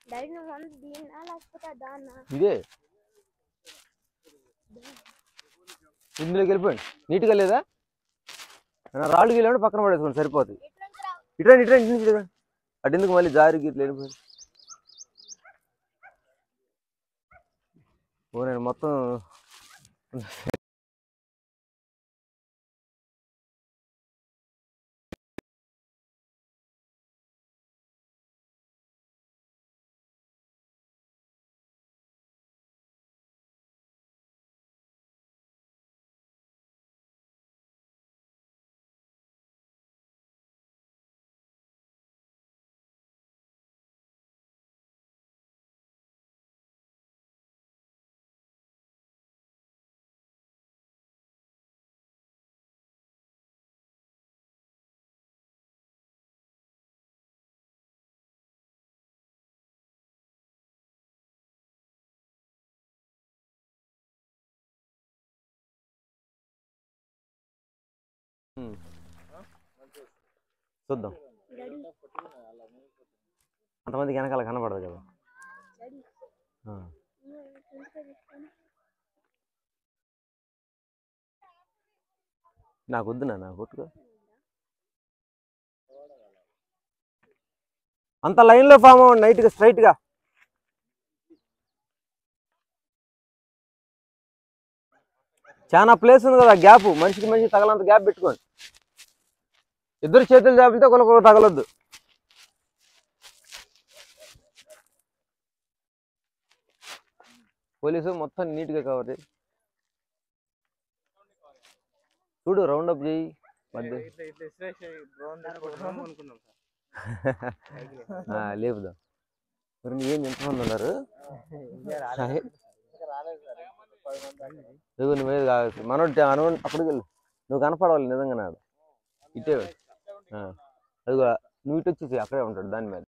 Daddy నువ్వు ముందు దీన్నా లేకపోతే దాన్నా ఇదే ఇందులోకి వెళ్ళిపోయింది నీట్గా లేదా ఆ, రాళ్ళు గీలేమంటే పక్కన పడేసుకోండి సరిపోతుంది ఇట్రండి ఇట్రండి ఇటు నుంచి ఇట్రండి అటు ఎందుకు మళ్ళీ జారి గీట్లు వెళ్ళిపోయింది ఓ నేను మొత్తం ఉమ్. చూద్దాం డాడీ అంతమందికి వెనకాల కనపడదు కదా డాడీ ఆ. నువ్వు ఇంటికి తీసుకొని నాకు వద్దు నా కొట్టుకో అంత లైన్లో ఫామ్ అవ్వండి నైట్గా స్ట్రైట్గా చాలా ప్లేస్ ఉంది కదా గ్యాప్ మనిషికి మనిషి తగలంత గ్యాప్ పెట్టుకోండి ఇద్దరు చేతులు జాపితే ఒకరికొకరు తగలొద్దు పోలీసు మొత్తం నీట్గా కవర్ చేయి చూడు రౌండ్ అప్ చేయి మధ్య ఇట్లా ఇట్లా ఇసిరేసి డ్రోన్ డ్రోన్ అనుకున్నాం సార్ ఆ, లేపుదాం మరి నీ ఏం ఎంతమంది ఉన్నారు సాహే రాలేదు సార్ పది మంది ఇదిగో నువ్వు ఏది కాదు మనోడు అనోడు అక్కడికి వెళ్ళు నువ్వు కనపడవాలి నిజంగా నాడు ఇటే వెళ్ళు. ఆ, అదిగో నువ్వు ఇటు వచ్చేసి అక్కడే ఉంటాడు దాని మీద